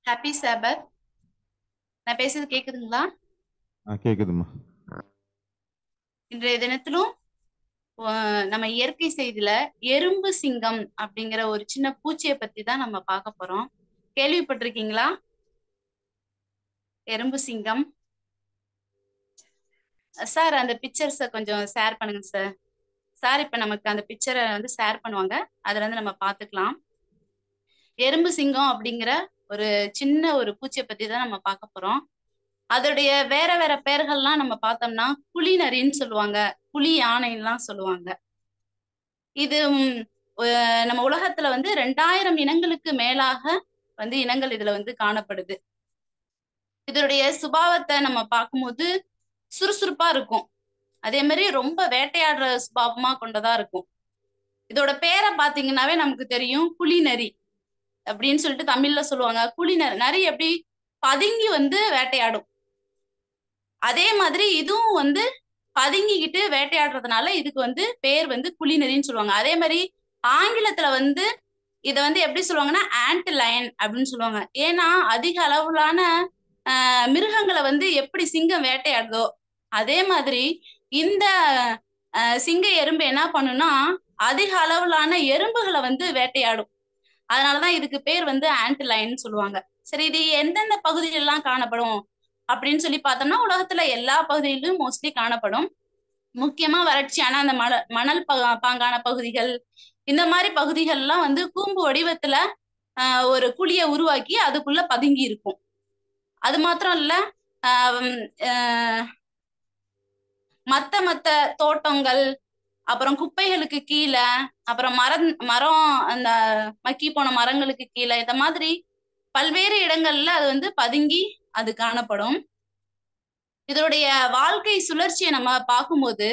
happy சாபத் நான் பேசுறது கேக்குதுங்களா ஆ கேக்குதும்மா இன்றைய தினத்திலும் ஆஹ், நம்ம இயற்கை செய்தியில எறும்பு சிங்கம் அப்படிங்கிற ஒரு சின்ன பூச்சியை பத்தி தான் நம்ம பார்க்க போறோம் கேள்விப்பட்டிருக்கீங்களா எறும்பு சிங்கம் சார் அந்த பிக்சர்ஸை கொஞ்சம் ஷேர் பண்ணுங்க சார் சார் இப்ப நமக்கு அந்த பிக்சரை வந்து ஷேர் பண்ணுவாங்க அதுல இருந்து நம்ம பார்த்துக்கலாம் எறும்பு சிங்கம் அப்படிங்கிற ஒரு சின்ன ஒரு பூச்சியை பத்தி தான் நம்ம பார்க்க போறோம் அதோடைய வேற வேற பெயர்கள்லாம் நம்ம பார்த்தோம்னா புலி நரின்னு சொல்லுவாங்க புலி யானைன்னுலாம் சொல்லுவாங்க இது ம், அஹ், நம்ம உலகத்துல வந்து ரெண்டாயிரம் இனங்களுக்கு மேலாக வந்து இனங்கள் இதுல வந்து காணப்படுது இதனுடைய சுபாவத்தை நம்ம பார்க்கும்போது சுறுசுறுப்பா இருக்கும் அதே மாதிரி ரொம்ப வேட்டையாடுற சுபாவமா கொண்டதா இருக்கும் இதோட பேரை பாத்தீங்கன்னாவே நமக்கு தெரியும் புலி நரி அப்படின்னு சொல்லிட்டு தமிழ்ல சொல்லுவாங்க புலி நரி நரி எப்படி பதுங்கி வந்து வேட்டையாடும் அதே மாதிரி இதுவும் வந்து பதுங்கிக்கிட்டு வேட்டையாடுறதுனால இதுக்கு வந்து பேர் வந்து புலிநெறின்னு சொல்லுவாங்க அதே மாதிரி ஆங்கிலத்துல வந்து இதை வந்து எப்படி சொல்லுவாங்கன்னா ஆண்ட் லயன் அப்படின்னு சொல்லுவாங்க ஏன்னா அதிக அளவிலான ஆஹ், மிருகங்களை வந்து எப்படி சிங்கம் வேட்டையாடுதோ அதே மாதிரி இந்த ஆஹ், சிங்க எறும்பு என்ன பண்ணும்னா அதிக அளவிலான எறும்புகளை வந்து வேட்டையாடும் அதனாலதான் இதுக்கு பேர் வந்து ஆண்ட் லயன் சொல்லுவாங்க சரி இது எந்தெந்த பகுதியிலெல்லாம் காணப்படும் அப்படின்னு சொல்லி பார்த்தோம்னா உலகத்துல எல்லா பகுதியிலும் மோஸ்ட்லி காணப்படும் முக்கியமா வறட்சியான அந்த மண மணல் பா- பாங்கான பகுதிகள் இந்த மாதிரி பகுதிகள்லாம் வந்து கூம்பு வடிவத்துல ஆஹ், ஒரு குழியை உருவாக்கி அதுக்குள்ள பதுங்கி இருக்கும் அது மாத்திரம் இல்ல ஆஹ் உம் ஆஹ் மத்த மத்த தோட்டங்கள் அப்புறம் குப்பைகளுக்கு கீழே அப்புறம் மரம் மரம் அந்த மக்கி போன மரங்களுக்கு கீழே இந்த மாதிரி பல்வேறு இடங்கள்ல அது வந்து பதுங்கி அது காணப்படும் இதனுடைய வாழ்க்கை சுழற்சியை நம்ம பார்க்கும்போது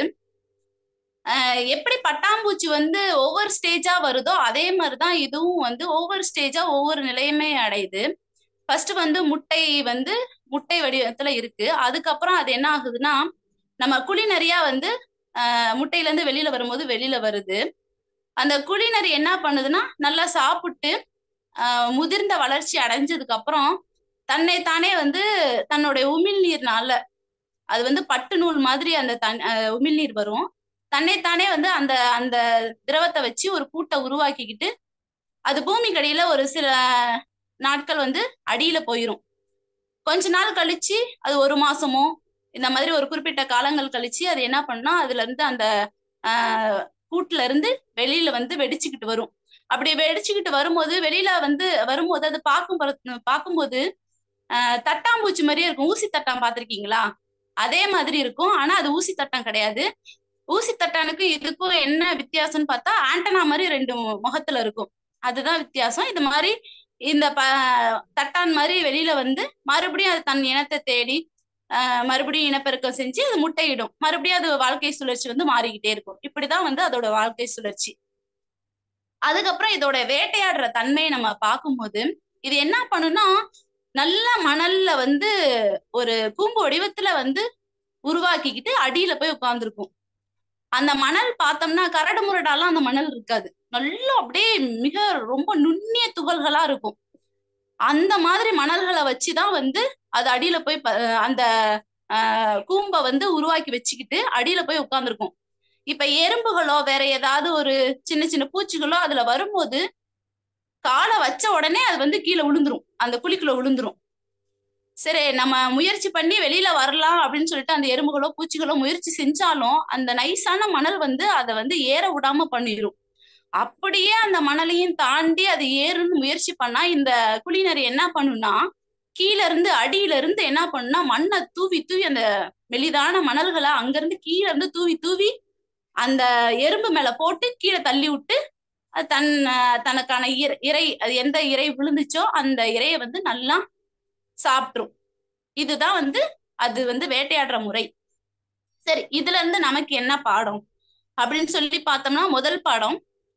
ஆஹ் எப்படி பட்டாம்பூச்சி வந்து ஒவ்வொரு ஸ்டேஜா வருதோ அதே மாதிரிதான் இதுவும் வந்து ஒவ்வொரு ஸ்டேஜா ஒவ்வொரு நிலையுமே அடையுது ஃபர்ஸ்ட் வந்து முட்டை வந்து முட்டை வடிவத்துல இருக்கு அதுக்கப்புறம் அது என்ன ஆகுதுன்னா நம்ம குழிநரியா வந்து ஆஹ் முட்டையில இருந்து வெளியில வரும்போது வெளியில வருது அந்த குழிநரி என்ன பண்ணுதுன்னா நல்லா சாப்பிட்டு ஆஹ் முதிர்ந்த வளர்ச்சி அடைஞ்சதுக்கு அப்புறம் தன்னை தானே வந்து தன்னுடைய உமிழ்நீர்னால அது வந்து பட்டு நூல் மாதிரி அந்த தன் ஆஹ் உமிழ்நீர் வரும் தன்னைத்தானே வந்து அந்த அந்த திரவத்தை வச்சு ஒரு கூட்டை உருவாக்கிக்கிட்டு அது பூமிக்கு அடியில ஒரு சில நாட்கள் வந்து அடியில போயிரும் கொஞ்ச நாள் கழிச்சு அது ஒரு மாசமோ இந்த மாதிரி ஒரு குறிப்பிட்ட காலங்கள் கழிச்சு அது என்ன பண்ணா அதுல இருந்து அந்த ஆஹ் கூட்டுல இருந்து வெளியில வந்து வெடிச்சுக்கிட்டு வரும் அப்படி வெடிச்சுக்கிட்டு வரும்போது வெளியில வந்து வரும்போது அது பார்க்கும் பொறு- பார்க்கும்போது ஆஹ் தட்டாம்பூச்சி மாதிரியே இருக்கும் ஊசி தட்டான் பார்த்திருக்கீங்களா அதே மாதிரி இருக்கும் ஆனா அது ஊசி தட்டான் கிடையாது ஊசி தட்டானுக்கு இதுக்கும் என்ன வித்தியாசம்னு பார்த்தா ஆண்டனா மாதிரி ரெண்டு மு- முகத்துல இருக்கும் அதுதான் வித்தியாசம் இது மாதிரி இந்த ப தட்டான் மாதிரி வெளியில வந்து மறுபடியும் அது தன் இனத்தை தேடி ஆஹ் மறுபடியும் இனப்பெருக்கம் செஞ்சு அது முட்டையிடும் மறுபடியும் அது வாழ்க்கை சுழற்சி வந்து மாறிக்கிட்டே இருக்கும் இப்படிதான் வந்து அதோட வாழ்க்கை சுழற்சி அதுக்கப்புறம் இதோட வேட்டையாடுற தன்மையை நம்ம பார்க்கும்போது இது என்ன பண்ணும்னா நல்ல மணல்ல வந்து ஒரு கூம்பு வடிவத்துல வந்து உருவாக்கிக்கிட்டு அடியில போய் உட்கார்ந்துருக்கும் அந்த மணல் பார்த்தோம்னா கரடு முரடாலாம் அந்த மணல் இருக்காது நல்லா அப்படியே மிக ரொம்ப நுண்ணிய துகள்களா இருக்கும் அந்த மாதிரி மணல்களை வச்சுதான் வந்து அது அடியில போய் ப- அந்த ஆஹ் கூம்பை வந்து உருவாக்கி வச்சுக்கிட்டு அடியில போய் உட்கார்ந்துருக்கும் இப்ப எறும்புகளோ வேற ஏதாவது ஒரு சின்ன சின்ன பூச்சிகளோ அதுல வரும்போது காலை வச்ச உடனே அது வந்து கீழே விழுந்துரும் அந்த குழிக்குள்ள விழுந்துரும் சரி நம்ம முயற்சி பண்ணி வெளியில வரலாம் அப்படின்னு சொல்லிட்டு அந்த எறும்புகளோ பூச்சிகளோ முயற்சி செஞ்சாலும் அந்த நைஸான மணல் வந்து அதை வந்து ஏற விடாம பண்ணிடும் அப்படியே அந்த மணலையும் தாண்டி அது ஏறுன்னு முயற்சி பண்ணா இந்த குழிநரி என்ன பண்ணும்னா கீழ இருந்து அடியில இருந்து என்ன பண்ணும்னா மண்ணை தூவி தூவி அந்த மெலிதான மணல்களை அங்கிருந்து கீழ இருந்து தூவி தூவி அந்த எறும்பு மேல போட்டு கீழே தள்ளி விட்டு அது தன் அஹ் தனக்கான இர- இறை அது எந்த இறை விழுந்துச்சோ அந்த இறையை வந்து நல்லா சாப்பிட்ரும் இதுதான் வந்து அது வந்து வேட்டையாடுற முறை சரி இதுல இருந்து நமக்கு என்ன பாடம் அப்படின்னு சொல்லி பார்த்தோம்னா முதல் பாடம்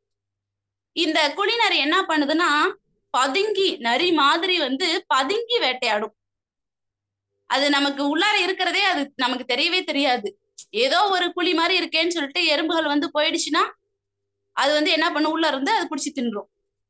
இந்த குழிநரி என்ன பண்ணுதுன்னா பதுங்கி நரி மாதிரி வந்து பதுங்கி வேட்டையாடும் அது நமக்கு உள்ளார இருக்கிறதே அது நமக்கு தெரியவே தெரியாது ஏதோ ஒரு குழி மாதிரி இருக்கேன்னு சொல்லிட்டு எறும்புகள் வந்து போயிடுச்சுன்னா அது வந்து என்ன பண்ணும் உள்ள இருந்து அது பிடிச்சி தின்றும்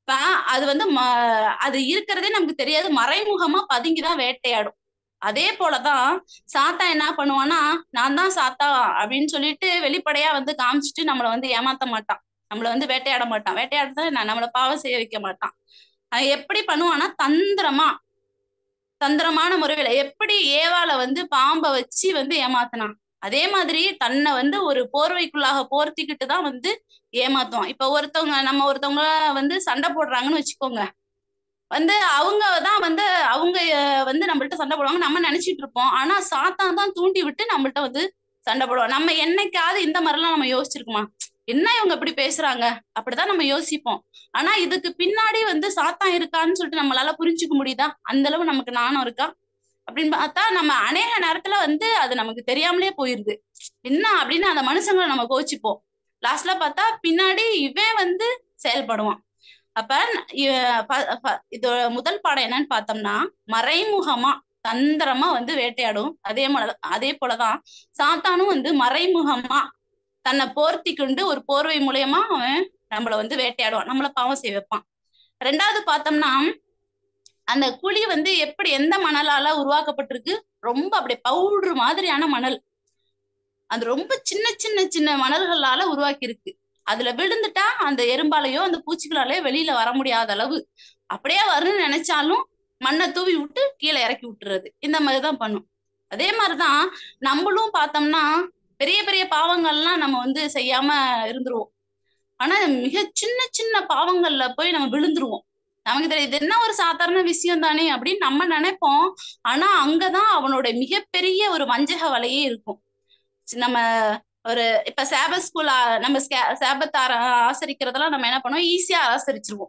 இப்ப அது வந்து ம- அது இருக்கிறதே நமக்கு தெரியாது மறைமுகமா பதுங்கிதான் வேட்டையாடும் அதே போலதான் சாத்தா என்ன பண்ணுவான்னா நான் தான் சாத்தா அப்படின்னு சொல்லிட்டு வெளிப்படையா வந்து காமிச்சிட்டு நம்மளை வந்து ஏமாத்த மாட்டான் நம்மளை வந்து வேட்டையாட மாட்டான் வேட்டையாடுறத நான் நம்மளை பாவம் செய்ய வைக்க மாட்டான் அவன் எப்படி பண்ணுவான்னா தந்திரமா தந்திரமான முறையில எப்படி ஏவாளை வந்து பாம்பை வச்சு வந்து ஏமாத்தினான் அதே மாதிரி தன்னை வந்து ஒரு போர்வைக்குள்ளாக போர்த்திக்கிட்டு தான் வந்து ஏமாத்துவான் இப்ப ஒருத்தவங்க நம்ம ஒருத்தவங்க வந்து சண்டை போடுறாங்கன்னு வச்சுக்கோங்க வந்து அவங்க தான் வந்து அவங்க அஹ், வந்து நம்மள்ட்ட சண்டை போடுவாங்க நம்ம நினைச்சிட்டு இருப்போம் ஆனா சாத்தான் தான் தூண்டி விட்டு நம்மள்ட்ட வந்து சண்டை போடுவோம் நம்ம என்னைக்காவது இந்த மாதிரிலாம் நம்ம யோசிச்சிருக்குமா என்ன இவங்க இப்படி பேசுறாங்க அப்படிதான் நம்ம யோசிப்போம் ஆனா இதுக்கு பின்னாடி வந்து சாத்தான் இருக்கான்னு சொல்லிட்டு நம்மளால புரிஞ்சுக்க முடியுதா அந்த அளவு நமக்கு நாணம் இருக்கா அப்படின்னு பார்த்தா நம்ம அநேக நேரத்துல வந்து அது நமக்கு தெரியாமலே போயிருது என்ன அப்படின்னு அந்த மனுஷங்களை நம்ம கோச்சிப்போம் லாஸ்ட்ல பார்த்தா பின்னாடி இவன் வந்து செயல்படுவான் அப்ப இ- ப- ப- இதோட முதல் பாடம் என்னன்னு பார்த்தோம்னா மறைமுகமா தந்திரமா வந்து வேட்டையாடும் அதே போல அதே போலதான் சாத்தானும் வந்து மறைமுகமா தன்னை போர்த்தி கொண்டு ஒரு போர்வை மூலியமா அவன் நம்மள வந்து வேட்டையாடுவான் நம்மள பாவம் செய்ய வைப்பான் ரெண்டாவது பார்த்தோம்னா அந்த குழி வந்து எப்படி எந்த மணலால உருவாக்கப்பட்டிருக்கு ரொம்ப அப்படியே பவுடர் மாதிரியான மணல் அது ரொம்ப சின்ன சின்ன சின்ன மணல்களால உருவாக்கி இருக்கு அதுல விழுந்துட்டா அந்த எறும்பாலையோ அந்த பூச்சிகளாலேயோ வெளியில வர முடியாத அளவு அப்படியே வரும்னு நினைச்சாலும் மண்ணை தூவி விட்டு கீழே இறக்கி விட்டுறது இந்த மாதிரிதான் பண்ணும் அதே மாதிரிதான் நம்மளும் பார்த்தோம்னா பெரிய பெரிய பாவங்கள்லாம் நம்ம வந்து செய்யாம இருந்துருவோம் ஆனா மிக சின்ன சின்ன பாவங்கள்ல போய் நம்ம விழுந்துருவோம் நமக்கு தெரியும் இது என்ன ஒரு சாதாரண விஷயம் தானே அப்படின்னு நம்ம நினைப்போம் ஆனா அங்கதான் அவனோட மிகப்பெரிய ஒரு வஞ்சக வலையே இருக்கும் சி- நம்ம ஒரு இப்ப சேபத் ஸ்கூல் நம்ம ஸ்கே- சேபத் ஆர- ஆசரிக்கிறதெல்லாம் நம்ம என்ன பண்ணுவோம் ஈஸியா ஆசரிச்சிருவோம்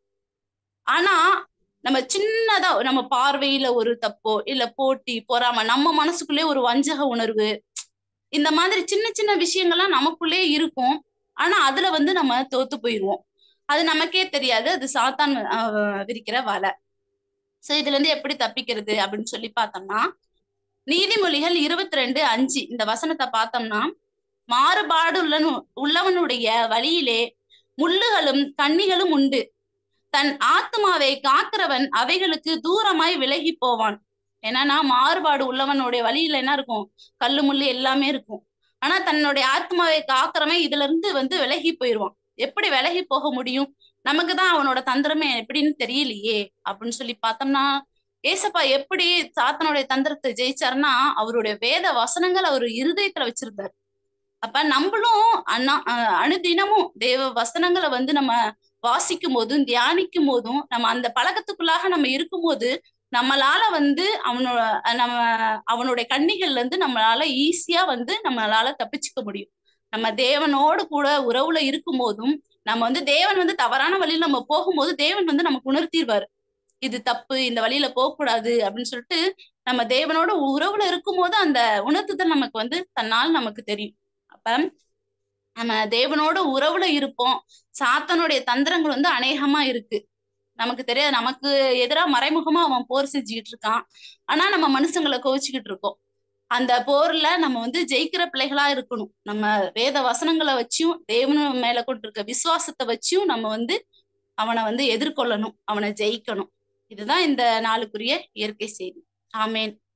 ஆனா நம்ம சின்னதா நம்ம பார்வையில ஒரு தப்போ இல்ல போட்டி பொறாம நம்ம மனசுக்குள்ளே ஒரு வஞ்சக உணர்வு இந்த மாதிரி சின்ன சின்ன விஷயங்கள்லாம் நமக்குள்ளே இருக்கும் ஆனா அதுல வந்து நம்ம தோத்து போயிருவோம் அது நமக்கே தெரியாது அது சாத்தான் அஹ், விரிக்கிற வலை சோ இதுல இருந்து எப்படி தப்பிக்கிறது அப்படின்னு சொல்லி பார்த்தோம்னா நீதிமொழிகள் இருபத்தி ரெண்டு அஞ்சு இந்த வசனத்தை பார்த்தோம்னா மாறுபாடு உள்ளனு உள்ளவனுடைய வழியிலே முள்ளுகளும் கண்ணிகளும் உண்டு தன் ஆத்மாவை காக்கிறவன் அவைகளுக்கு தூரமாய் விலகி போவான் என்னன்னா மாறுபாடு உள்ளவனுடைய வழியில என்ன இருக்கும் கல்லு முள்ளு எல்லாமே இருக்கும் ஆனா தன்னுடைய ஆத்மாவை காக்கிறவன் இதுல இருந்து வந்து விலகி போயிடுவான் எப்படி விலகி போக முடியும் நமக்கு தான் அவனோட தந்திரமே எப்படின்னு தெரியலையே அப்படின்னு சொல்லி பார்த்தோம்னா ஏசப்பா எப்படி சாத்தனுடைய தந்திரத்தை ஜெயிச்சாருன்னா அவருடைய வேத வசனங்கள் அவர் இருதயத்துல வச்சிருந்தார் அப்ப நம்மளும் அண்ணா அஹ் அனுதினமும் தேவ வசனங்களை வந்து நம்ம வாசிக்கும் போதும் தியானிக்கும் போதும் நம்ம அந்த பழக்கத்துக்குள்ளாக நம்ம இருக்கும்போது நம்மளால வந்து அவனோட நம்ம அவனுடைய கண்ணிகள்ல இருந்து நம்மளால ஈஸியா வந்து நம்மளால தப்பிச்சுக்க முடியும் நம்ம தேவனோடு கூட உறவுல இருக்கும் போதும் நம்ம வந்து தேவன் வந்து தவறான வழியில நம்ம போகும்போது தேவன் வந்து நமக்கு உணர்த்திடுவாரு இது தப்பு இந்த வழியில போகக்கூடாது அப்படின்னு சொல்லிட்டு நம்ம தேவனோட உறவுல இருக்கும்போது அந்த உணர்த்துதல் நமக்கு வந்து தன்னால் நமக்கு தெரியும் அப்ப நம்ம தேவனோட உறவுல இருப்போம் சாத்தனுடைய தந்திரங்கள் வந்து அநேகமா இருக்கு நமக்கு தெரியாது நமக்கு எதிரா மறைமுகமா அவன் போர் செஞ்சுக்கிட்டு இருக்கான் ஆனா நம்ம மனுஷங்களை கோவிச்சுக்கிட்டு இருக்கோம் அந்த போர்ல நம்ம வந்து ஜெயிக்கிற பிள்ளைகளா இருக்கணும் நம்ம வேத வசனங்களை வச்சும் தேவன் மேல கொண்டிருக்க விசுவாசத்தை வச்சும் நம்ம வந்து அவனை வந்து எதிர்கொள்ளணும் அவனை ஜெயிக்கணும் இதுதான் இந்த நாளுக்குரிய இயற்கை செய்தி ஆமேன்